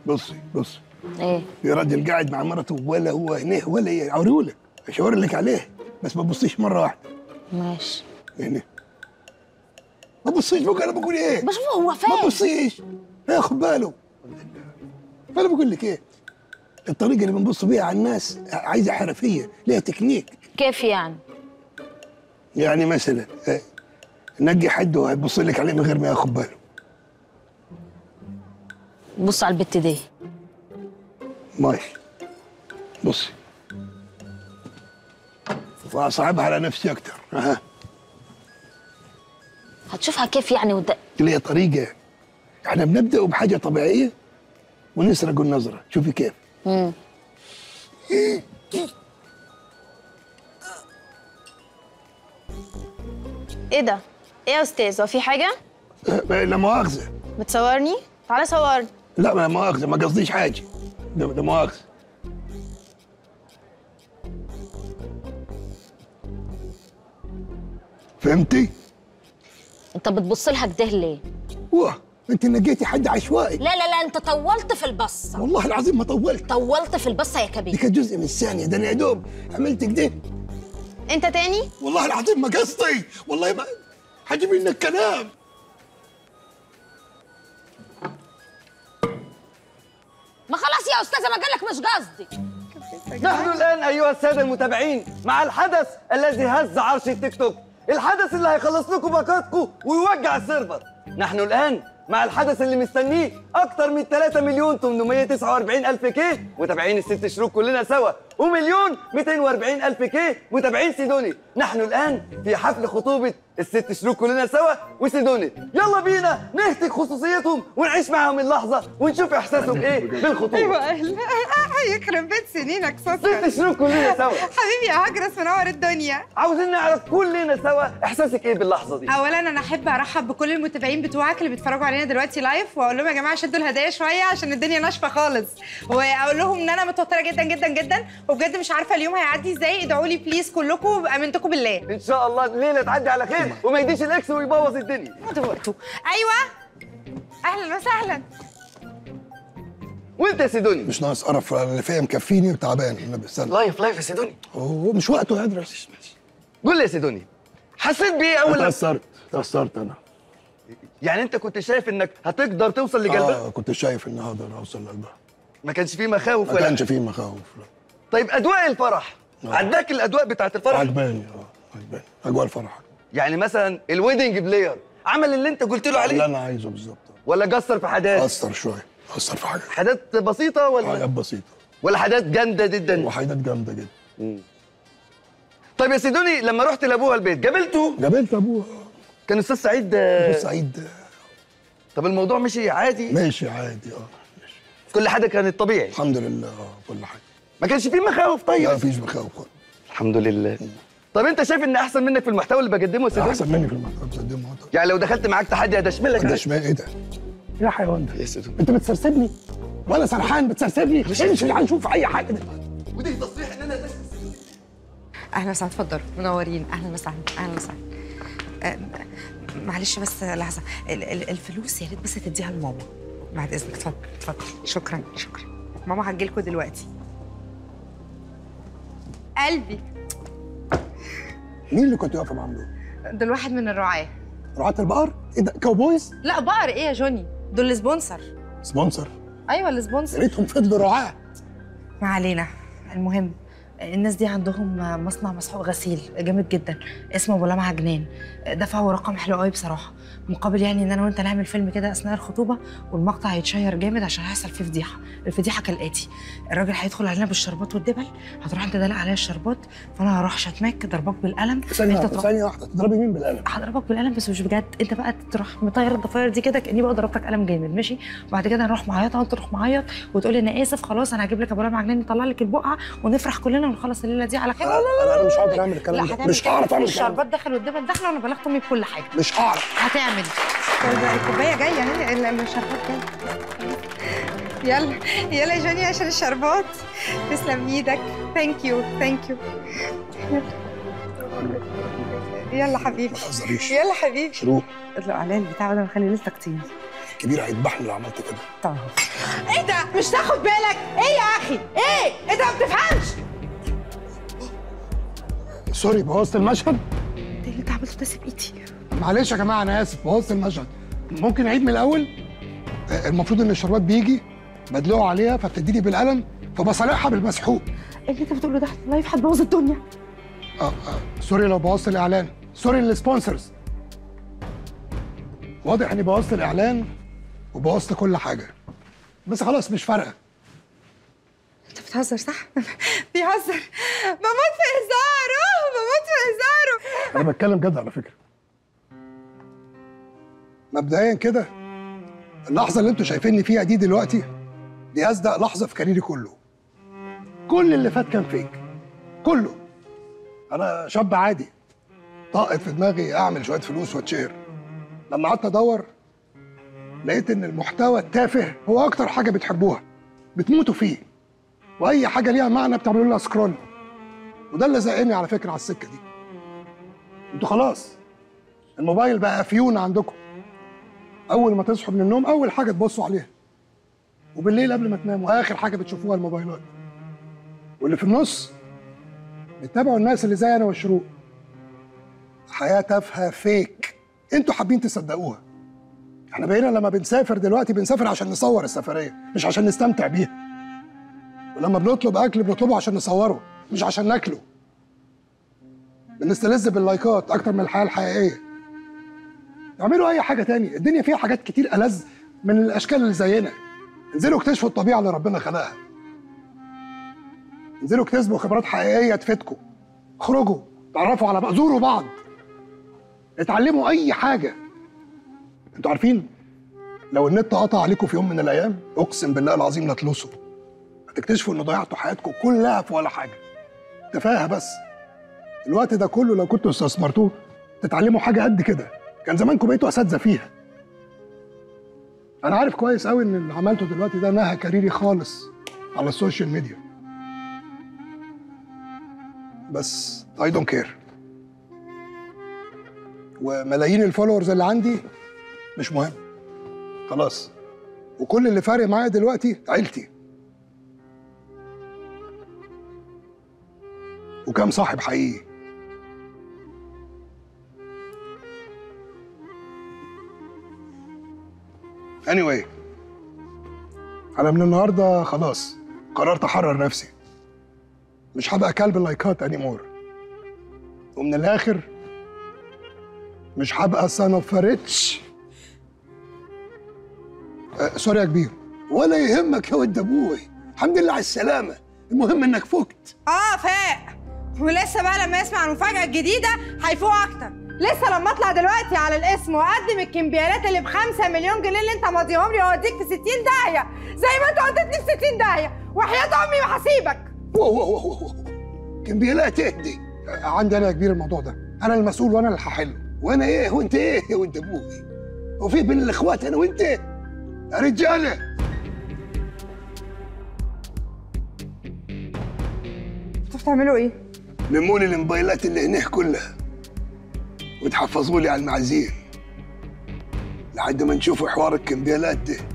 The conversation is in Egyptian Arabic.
بصي بصي ايه في راجل قاعد مع مرته ولا هو هنا ولا هي اوريهولك اشاور لك عليه بس ما تبصيش مره واحده ماشي هنا ما تبصيش بقول انا بقول ايه بشوفه هو ما فين تبصيش ياخد باله فانا بقول لك ايه الطريقه اللي بنبص بيها على الناس عايزه حرفيه ليها تكنيك كيف يعني يعني مثلا آه، نجي حد وهيبص لك عليه من غير ما ياخد باله بص على البت دي ماشي بصي واصعبها على نفسي اكتر اها هتشوفها كيف يعني وده ليها طريقه احنا بنبدا بحاجه طبيعيه ونسرق النظره شوفي كيف مم. ايه ده؟ ايه يا استاذ؟ هو في حاجة؟ آه، لا مؤاخذه بتصورني؟ تعالى صورني لا لا مؤاخذه ما قصديش حاجه لا لا مؤاخذه فهمتي؟ انت بتبص لها كده ليه واه انت نجيتي حد عشوائي لا لا لا انت طولت في البصه والله العظيم ما طولت طولت في البصه يا دي كبير كانت جزء من الثانيه ده انا يا دوب عملت كده انت تاني؟ والله العظيم ما قصدي والله ما حاجه منك كلام ما خلاص يا استاذه ما قالك مش قصدي نحن الآن أيها السادة المتابعين مع الحدث الذي هز عرش التيك توك الحدث اللي هيخلص لكم باقاتكم ويوجع السيرفر نحن الآن مع الحدث اللي مستنيه أكتر من 3 مليون 849 ألف كي متابعين الست شروق كلنا سوا ومليون 240 ألف كي متابعين سيدوني نحن الآن في حفل خطوبة الست شروق كلنا سوا وسيدوني يلا بينا نهتك خصوصيتهم ونعيش معاهم اللحظة ونشوف إحساسهم إيه بالخطوبة ايوه يخرب بيت سنينك سكر ست شروق كلنا سوا حبيبي يا هجرس منور الدنيا عاوزين نعرف كلنا سوا احساسك ايه باللحظه دي اولا انا احب ارحب بكل المتابعين بتوعك اللي بيتفرجوا علينا دلوقتي لايف واقول لهم يا جماعه شدوا الهدايا شويه عشان الدنيا ناشفه خالص واقول لهم ان انا متوتره جدا جدا جدا وبجد مش عارفه اليوم هيعدي ازاي ادعوا لي بليز كلكم امنتكم بالله ان شاء الله الليله تعدي على خير وما يديش الاكس ويبوظ الدنيا دورتوا ايوه اهلا وسهلا وانت يا سيدوني مش ناقص قرف اللي فيها مكفيني وتعبان النبي استنى لايف لايف يا سيدوني هو مش وقته يا ادرس قول لي يا سيدوني حسيت بايه اول لما- تأثرت تأثرت انا يعني انت كنت شايف انك هتقدر توصل لقلبها اه كنت شايف ان هقدر اوصل لقلبها ما كانش فيه مخاوف ما ولا كانش فيه مخاوف لا طيب اجواء الفرح آه. عداك الاجواء بتاعت الفرح عجباني اه عجباني اجواء الفرح يعني مثلا الويدنج بلاير عمل اللي انت قلت له اللي عليه انا عايزه بالظبط ولا قصر في حاجات اثر شويه اثر في حاجات حاجات بسيطه ولا حاجات بسيطه ولا حاجات جامده جدا وحاجات جامده جدا طيب يا سيدوني لما رحت لابوها البيت قابلته قابلت ابوها كان استاذ سعيد آه، استاذ سعيد طب الموضوع مشي عادي ماشي عادي اه ماشي. كل حاجه كانت طبيعي الحمد لله اه كل حاجه ما كانش فيه مخاوف لا طيب مفيش مخاوف خالص. الحمد لله طب انت شايف ان احسن منك في المحتوى اللي بقدمه يا سيدوني احسن مني في المحتوى بتقدمه انت يعني لو دخلت معاك تحدي هدشملك ده عادي. شمال ايه ده؟ يا حيوان ده يا سيدوني انت بتسرسبني وانا سرحان بتسرسبني امشي تعال نشوف اي حاجه دلوقتي ودي تصريح ان انا أدشمل. اهلا وسهلا اتفضلوا منورين اهلا وسهلا اهلا وسهلا أم، معلش بس لحظه ال- ال- الفلوس يا ريت بس تديها لماما بعد اذنك اتفضل اتفضل شكرا شكرا ماما هتجيلكوا دلوقتي قلبي مين اللي كنت واقفه معاهم دول؟ دول واحد من الرعاه رعاة البقر؟ ايه ده كاوبويز؟ لا بقر ايه يا جوني دول السبونسر سبونسر ايوه يا السبونسر ريتهم فضلوا رعاة ما علينا المهم الناس دي عندهم مصنع مسحوق غسيل جامد جدا اسمه ابو لمعه جنان دفعوا رقم حلو قوي بصراحه مقابل يعني ان انا وانت نعمل فيلم كده اثناء الخطوبه والمقطع هيتشير جامد عشان هيحصل فيه فضيحه الفضيحه كالاتي الراجل هيدخل علينا بالشربات والدبل هتروح انت دلق عليا الشربات فانا هروح شتمك ضربك بالقلم ثانية انت واحدة تروح ثانية واحدة تضربي مين بالقلم؟ هضربك بالقلم بس مش بجد انت بقى تروح مطير الضفاير دي كده كاني بقى ضربتك قلم جامد ماشي وبعد كده هنروح معيطه وانت تروح معيط وتقول لي انا اسف خلاص انا هجيب لك ابو لمعه جنان نطلع لك البقعه ونفرح كلنا ونخلص الليله دي على خير لا لا انا مش هقدر اعمل الكلام لا ده هتعمل مش هعرف اعمل الكلام الشربات ده دخل والدبل دخل وانا بلغت امي بكل حاجه مش هعرف هتعمل طيب الكوبايه جايه اهي ال- الشربات جايه يلا يلا يا جوني عشان الشربات تسلم ايدك ثانك يو ثانك يو يلا حبيبي ما تهزريش يلا حبيبي شروق اطلق عليا البتاع ده نخلي ليلتك طين الكبير هيذبحني لو عملت كده ايه ده مش تاخد بالك ايه يا اخي ايه انت ما بتفهمش سوري بوظت المشهد ايه اللي انت عملته ده سيب ايدي معلش يا جماعه انا اسف بوظت المشهد ممكن نعيد من الاول آه، المفروض ان الشربات بيجي بدلقه عليها فبتديني بالقلم فبصالحها بالمسحوق ايه اللي انت بتقوله ده لايف هتبوظ الدنيا اه اه سوري لو بوظت الاعلان سوري للسبونسرز واضح اني بوظت الاعلان وبوظت كل حاجه بس خلاص مش فارقه انت بتهزر صح بيهزر بموت في هزاره بموت في هزاره انا بتكلم جد على فكره مبدئيا كده اللحظه اللي انتوا شايفيني فيها دي دلوقتي دي اصدق لحظه في كاريري كله كل اللي فات كان فيك كله انا شاب عادي طاقت في دماغي اعمل شويه فلوس واتشهر لما قعدت ادور لقيت ان المحتوى التافه هو اكتر حاجه بتحبوها بتموتوا فيه واي حاجه ليها معنى بتعملوا لها سكرول وده اللي زقني على فكره على السكه دي انتوا خلاص الموبايل بقى فيون عندكم اول ما تصحوا من النوم اول حاجه تبصوا عليها وبالليل قبل ما تناموا اخر حاجه بتشوفوها الموبايلات واللي في النص بتتابعوا الناس اللي زي انا والشروق حياه تافهه فيك انتوا حابين تصدقوها احنا بقينا لما بنسافر دلوقتي بنسافر عشان نصور السفريه مش عشان نستمتع بيها ولما بنطلب اكل بنطلبه عشان نصوره مش عشان ناكله بنستلذ باللايكات اكتر من الحياه الحقيقيه اعملوا اي حاجه تاني الدنيا فيها حاجات كتير ألذ من الاشكال اللي زينا انزلوا اكتشفوا الطبيعه اللي ربنا خلقها انزلوا اكتسبوا خبرات حقيقيه تفيدكم اخرجوا تعرفوا على بعض زوروا بعض اتعلموا اي حاجه انتوا عارفين لو النت قطع عليكم في يوم من الايام اقسم بالله العظيم لا تلوثوا هتكتشفوا ان ضيعتوا حياتكم كلها في ولا حاجه تفاهه بس الوقت ده كله لو كنتوا استثمرتوه تتعلموا حاجه قد كده كان زمانكم بقيتوا اساتذه فيها انا عارف كويس قوي ان اللي عملته دلوقتي ده نهى كاريري خالص على السوشيال ميديا بس اي دونت كير وملايين الفولورز اللي عندي مش مهم خلاص وكل اللي فارق معايا دلوقتي عيلتي وكم صاحب حقيقي anyway انا من النهارده خلاص قررت احرر نفسي مش هبقى كلب اللايكات انيمور ومن الاخر مش هبقى son of a rich أه سوري يا كبير ولا يهمك يا ود ابوي الحمد لله على السلامه المهم انك فقت اه فاق ولسه بقى لما يسمع المفاجأة الجديدة هيفوق أكتر لسه لما اطلع دلوقتي على الاسم واقدم الكمبيالات اللي بخمسة مليون جنيه اللي انت ماضيهم لي واوديك في 60 داهية زي ما انت وديتني في 60 داهية وحياة امي ما هسيبك واو واو واو واو كمبيالات اهدي عندي انا يا كبير الموضوع ده انا المسؤول وانا اللي هحله وانا ايه وانت ايه يا ولد ابوي وفي بين الاخوات انا وانت يا رجاله انتوا بتعملوا ايه؟ لموا لي الموبايلات اللي هناك كلها وتحفظوا لي على المعازيم لحد ما نشوف حوار الكمبيالات ده